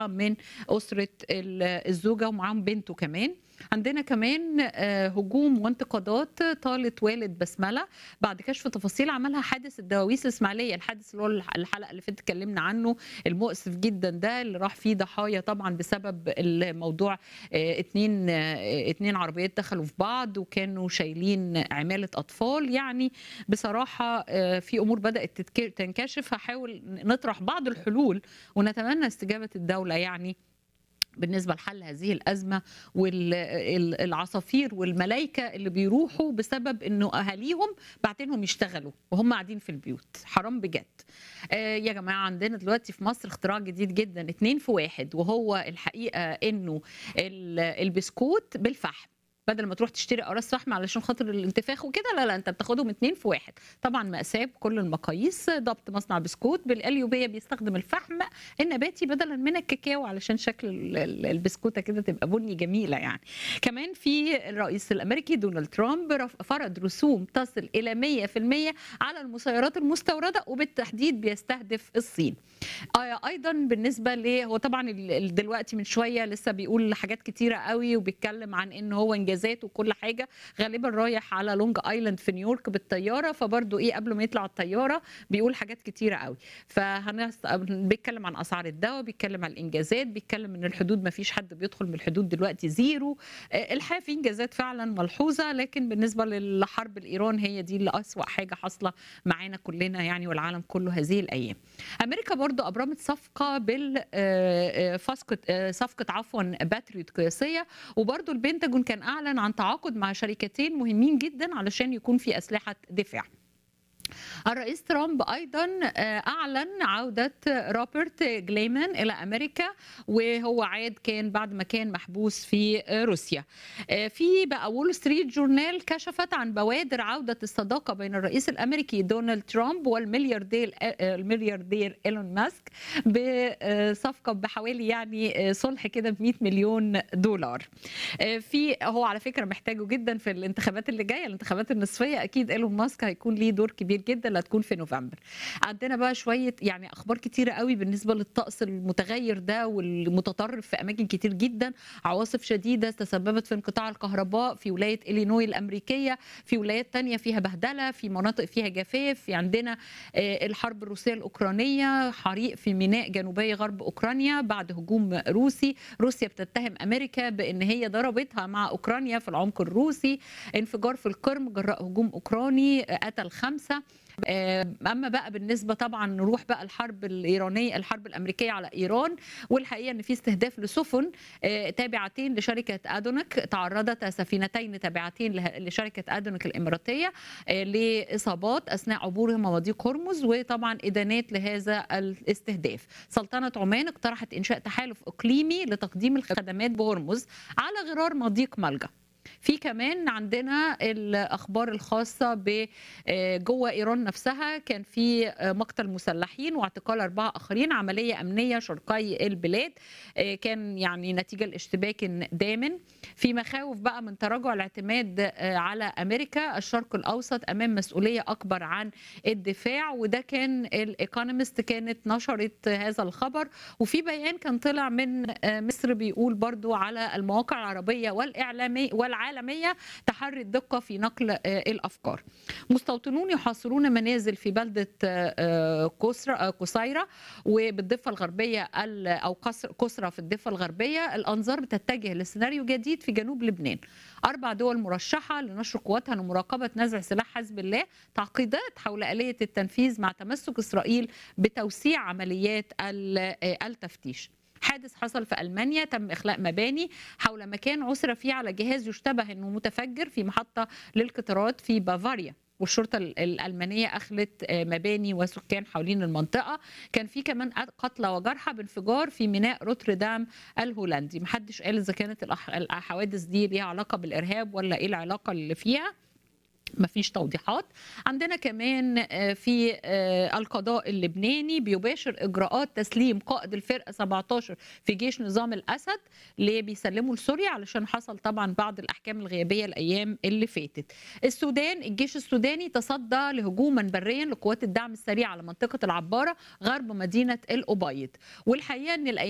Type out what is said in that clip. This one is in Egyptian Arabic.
من أسرة ال الزوجة ومعاهم بنته كمان. عندنا كمان آآ هجوم وانتقادات طالت والد بسملة بعد كشف تفاصيل عملها حادث الدواويس الإسماعيلية، الحادث اللي هو الح الحلقة اللي فاتت اتكلمنا عنه المؤسف جدًا ده اللي راح فيه ضحايا طبعًا بسبب الموضوع آآ 2 2 عربيات دخلوا في بعض وكانوا شايلين عمالة أطفال، يعني بصراحة آآ في أمور بدأت تتك تنكشف هاحاول نطرح بعض الحلول ونتمنى استجابة الدولة يعني بالنسبة لحل هذه الأزمة وال ال العصافير والملايكة اللي بيروحوا بسبب إنه أهاليهم باعتينهم يشتغلوا وهم قاعدين في البيوت، حرام بجد. آآ يا جماعة عندنا دلوقتي في مصر اختراع جديد جدًا 2 في 1 وهو الحقيقة إنه ال البسكوت بالفحم. بدل ما تروح تشتري أقراص فحم علشان خاطر الانتفاخ وكده، لا، لا، أنت بتاخدهم 2 في 1 طبعًا مأساة بكل المقاييس، ضبط مصنع بسكوت بالقليوبية بيستخدم الفحم النباتي بدلًا من الكاكاو علشان شكل ال ال البسكوتة كده تبقى بني جميلة يعني. كمان في الرئيس الأمريكي دونالد ترامب رف فرض رسوم تصل إلى 100% على المسيرات المستوردة وبالتحديد بيستهدف الصين. آآ أيضًا بالنسبة ل هو طبعًا ال ال دلوقتي من شوية لسه بيقول حاجات كتيرة أوي وبيتكلم عن إن هو إنجازات وكل حاجة، غالبًا رايح على لونج آيلاند في نيويورك بالطيارة، فبرضه إيه قبل ما يطلع الطيارة بيقول حاجات كتيرة أوي. فهنس بيتكلم عن أسعار الدوا، بيتكلم عن الإنجازات، بيتكلم إن الحدود ما فيش حد بيدخل من الحدود دلوقتي زيرو. آآ الحقيقة في إنجازات فعلًا ملحوظة، لكن بالنسبة للحرب الإيران هي دي اللي أسوأ حاجة حاصلة معانا كلنا يعني والعالم كله هذه الأيام. أمريكا برضه أبرمت صفقة بال آآ فسقة آآ صفقة عفوًا باتريوت قياسية، وبرضه البنتاجون كان أعلن عن تعاقد مع شركتين مهمين جدًا علشان يكون في أسلحة دفاع. الرئيس ترامب أيضًا آآ أعلن عودة روبرت جليمان إلى أمريكا، وهو عاد كان بعد ما كان محبوس في روسيا. آآ في بقى وول ستريت جورنال كشفت عن بوادر عودة الصداقة بين الرئيس الأمريكي دونالد ترامب والملياردير آآ الملياردير إيلون ماسك بصفقة بحوالي يعني صلح كده ب100 مليون دولار. آآ في هو على فكرة محتاجه جدًا في الانتخابات اللي جاية، الانتخابات النصفية أكيد إيلون ماسك هيكون ليه دور كبير جدًا اللي هتكون في نوفمبر. عندنا بقى شوية يعني أخبار كتيرة أوي بالنسبة للطقس المتغير ده والمتطرف في أماكن كتير جدًا، عواصف شديدة تسببت في انقطاع الكهرباء في ولاية إلينوي الأمريكية، في ولايات تانية فيها بهدلة، في مناطق فيها جفاف، في عندنا آآ الحرب الروسية الأوكرانية، حريق في ميناء جنوبي غرب أوكرانيا بعد هجوم روسي، روسيا بتتهم أمريكا بإن هي ضربتها مع أوكرانيا في العمق الروسي، انفجار في القرم جراء هجوم أوكراني قتل 5. آآ أما بقى بالنسبة طبعًا نروح بقى الحرب الإيرانية الحرب الأمريكية على إيران، والحقيقة إن في استهداف لسفن آآ تابعتين لشركة أدونك، تعرضتا سفينتين تابعتين له لشركة أدونك الإماراتية آآ لإصابات أثناء عبورهم مضيق هرمز، وطبعًا إدانات لهذا الاستهداف. سلطنة عمان اقترحت إنشاء تحالف إقليمي لتقديم الخدمات بهرمز على غرار مضيق ملجأ. في كمان عندنا الأخبار الخاصة ب آآ جوه إيران نفسها كان في مقتل مسلحين واعتقال 4 آخرين، عملية أمنية شرقي البلاد آآ كان يعني نتيجة لاشتباك دامن. في مخاوف بقى من تراجع الاعتماد آآ على أمريكا، الشرق الأوسط أمام مسؤولية أكبر عن الدفاع، وده كان الإيكونومست كانت نشرت هذا الخبر، وفي بيان كان طلع من آآ مصر بيقول برضه على المواقع العربية والإعلامي والعالمية تحري الدقة في نقل آآ الأفكار. مستوطنون يحاصرون منازل في بلدة آآ قسرة قصيرة وبالضفة الغربية ال أو قصر قسرة في الضفة الغربية، الأنظار بتتجه لسيناريو جديد في جنوب لبنان. أربع دول مرشحة لنشر قواتها لمراقبة نزع سلاح حزب الله، تعقيدات حول آلية التنفيذ مع تمسك إسرائيل بتوسيع عمليات ال التفتيش. حادث حصل في ألمانيا تم إخلاء مباني حول مكان عُثر فيه على جهاز يشتبه إنه متفجر في محطة للقطارات في بافاريا. والشرطة ال الألمانية أخلت مباني وسكان حوالين المنطقة، كان في كمان قتلى وجرحى بانفجار في ميناء روتردام الهولندي، ما حدش قال إذا كانت الأح الحوادث دي ليها علاقة بالإرهاب والّا إيه العلاقة اللي فيها. ما فيش توضيحات. عندنا كمان في القضاء اللبناني بيباشر إجراءات تسليم قائد الفرقة 17 في جيش نظام الأسد اللي بيسلموا لسوريا علشان حصل طبعًا بعض الأحكام الغيابية الأيام اللي فاتت. السودان الجيش السوداني تصدى لهجومًا بريًا لقوات الدعم السريع على منطقة العبارة غرب مدينة الأبيض، والحقيقة إن الأيام